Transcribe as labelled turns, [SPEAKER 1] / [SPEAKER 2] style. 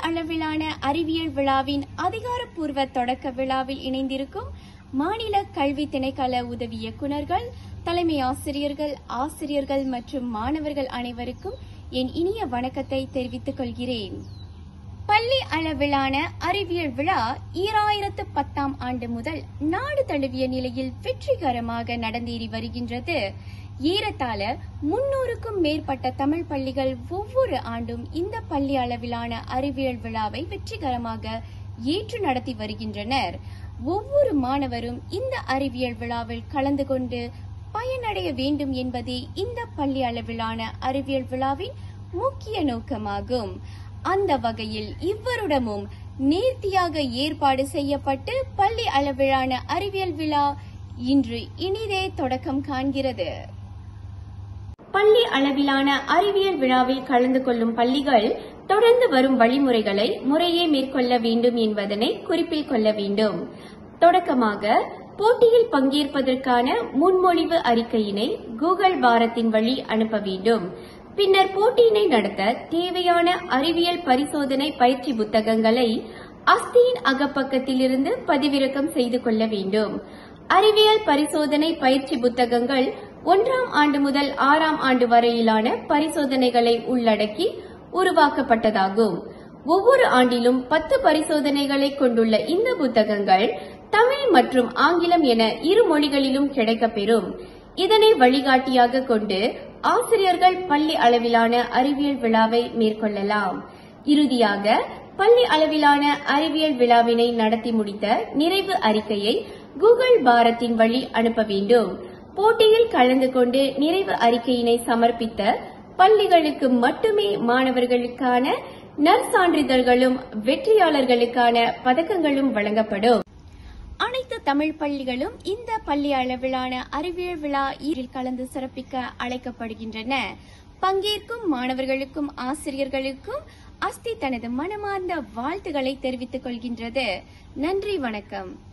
[SPEAKER 1] அளவிலான அறிவியல் விழாவின் அதிகாரப்பூர்வ தொடக்க விழாவில் இணைந்திருக்கும் மாநில கல்வி திணைக்கள உதவி இயக்குநர்கள் தலைமை ஆசிரியர்கள் ஆசிரியர்கள் மற்றும் மாணவர்கள் அனைவருக்கும் என் இனிய வணக்கத்தை தெரிவித்துக் கொள்கிறேன் பள்ளி அளவிலான அறிவியல் விழா ஈராயிரத்து பத்தாம் ஆண்டு முதல் நாடு தழுவிய நிலையில் வெற்றிகரமாக நடந்தேறி வருகின்றது ஏறத்தாழ முன்னூறுக்கும் மேற்பட்ட தமிழ் பள்ளிகள் ஒவ்வொரு ஆண்டும் இந்த பள்ளி அளவிலான அறிவியல் விழாவை வெற்றிகரமாக ஏற்று நடத்தி வருகின்றனர் ஒவ்வொரு மாணவரும் இந்த அறிவியல் விழாவில் கலந்து கொண்டு பயனடைய வேண்டும் என்பதே இந்த பள்ளி அளவிலான அறிவியல் விழாவின் முக்கிய நோக்கமாகும் அந்த வகையில் இவ்வருடமும் நேர்த்தியாக ஏற்பாடு செய்யப்பட்டு பள்ளி அளவிலான அறிவியல் விழா இன்று இனிதே தொடக்கம் காண்கிறது பள்ளி அளவிலான அறிவியல் விழாவில் கலந்து கொள்ளும் பள்ளிகள் தொடர்ந்து வரும் வழிமுறைகளை முறையே மேற்கொள்ள வேண்டும் என்பதனை குறிப்பில் கொள்ள வேண்டும் தொடக்கமாக போட்டியில் பங்கேற்பதற்கான முன்மொழிவு அறிக்கையினை கூகுள் வாரத்தின் வழி அனுப்ப வேண்டும் பின்னர் போட்டியினை நடத்த தேவையான அறிவியல் பரிசோதனை பயிற்சி புத்தகங்களை அஸ்தியின் அகப்பக்கத்திலிருந்து பதிவிறக்கம் செய்து கொள்ள வேண்டும் அறிவியல் பரிசோதனை பயிற்சி புத்தகங்கள் ஒன்றாம் ஆண்டு முதல் ஆறாம் ஆண்டு வரையிலான பரிசோதனைகளை உள்ளடக்கி உருவாக்கப்பட்டதாகும் ஒவ்வொரு ஆண்டிலும் பத்து பரிசோதனைகளை கொண்டுள்ள இந்த புத்தகங்கள் தமிழ் மற்றும் ஆங்கிலம் என இரு மொழிகளிலும் கிடைக்கப்பெறும் இதனை வழிகாட்டியாக கொண்டு ஆசிரியர்கள் பள்ளி அளவிலான அறிவியல் விழாவை மேற்கொள்ளலாம் இறுதியாக பள்ளி அளவிலான அறிவியல் விழாவினை நடத்தி முடித்த நிறைவு அறிக்கையை கூகுள் பாரத்தின் வழி அனுப்ப வேண்டும் போட்டியில் கலந்து கொண்டு நிறைவு அறிக்கையினை சமர்ப்பித்த பள்ளிகளுக்கு மட்டுமே மாணவர்களுக்கான நற்சான்றிதழ்களும் வெற்றியாளர்களுக்கான பதக்கங்களும் வழங்கப்படும் அனைத்து தமிழ் பள்ளிகளும் இந்த பள்ளி அளவிலான அறிவியல் விழா ஈரில் கலந்து சிறப்பிக்க அழைக்கப்படுகின்றன பங்கேற்கும் மாணவர்களுக்கும் ஆசிரியர்களுக்கும் அஸ்தி தனது மனமார்ந்த வாழ்த்துக்களை தெரிவித்துக் கொள்கின்றது நன்றி வணக்கம்